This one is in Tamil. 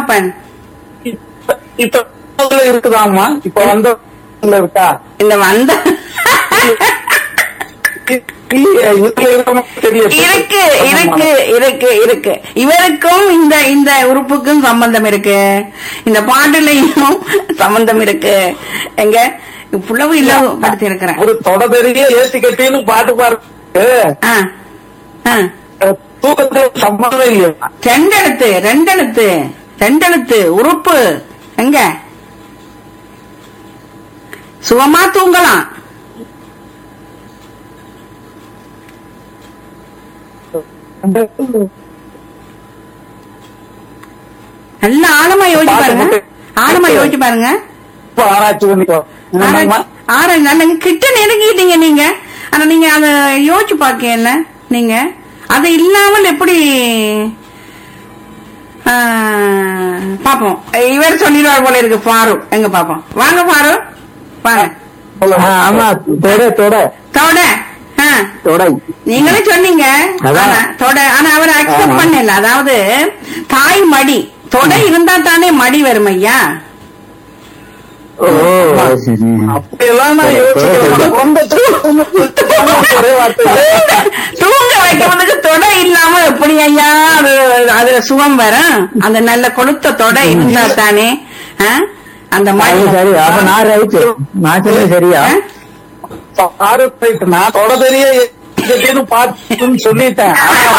தகப்பன் இப்ப இப்ப அதுல இருக்குதாம்மா இப்ப வந்த இருக்கா இந்த வந்த இல்லையே இதுல இருக்கவங்களுக்கு தெரியும் இருக்கு இருக்கு இருக்கு இருக்கு இவருக்கும் இந்த இந்த உறுப்புக்கும் சம்பந்தம் இருக்கு இந்த பாட்டுலையும் சம்பந்தம் இருக்கு எங்க புலவு இல்ல படுத்தி இருக்கிறேன் ஒரு தொட பெரிய ஏசி கட்டின்னு பாட்டு பாடுறது ஆ ஆ தூக்கத்துக்கு சம்மந்தம் இல்லையா ரெண்டெழுத்து ரெண்டெழுத்து ரெண்டெழுத்து உறுப்பு எங்க சுகமா தூங்கலாம் நல்ல ஆழமா யோசிச்சு பாருங்க ஆழமா யோசிச்சு பாருங்க இப்ப ஆராய்ச்சி பண்ணிக்கோ என்னம்மா? ஆறு நல்ல கிட்ட நெருங்கிட்டீங்க நீங்க ஆனா நீங்க அத யோசிச்சு பாக்க என்ன நீங்க அது இல்லாமல் எப்படி ஆ, பாப்போம் இவர் சொல்லிடுவார் போல இருக்கு பாரு எங்க பாப்போம் வாங்க பாரு வாங்க ஆ, ஆமா தொட தொட தொட ஆ, தொடை நீங்களே சொன்னீங்க அதான். ஆனா, தொட ஆனா அவர் அக்செப்ட் ஆமா. பண்ணல அதாவது தாய் மடி தொடை இருந்தா தானே மடி வரும் ஐயா ஓ அப்படியெல்லாம் நான் யோசிக்கல. ரொம்ப ஒரே வார்த்தை. தூங்க வைக்கிறதுக்கு தொடை இல்லாம எப்படி ஐயா அது அதுல சுகம் வரும் அந்த நல்ல கொளுத்த தொடை இருந்தா தானே ஆ? அந்த மடி சரி அப்ப நான் ரைட்டு நான் சொன்னது சரியா ஆ? ஆறு போயிட்டு நான் தொட பெரிய ஏசி கட்டின்னு பாட்டுன்னு சொல்லிட்டேன் ஆனா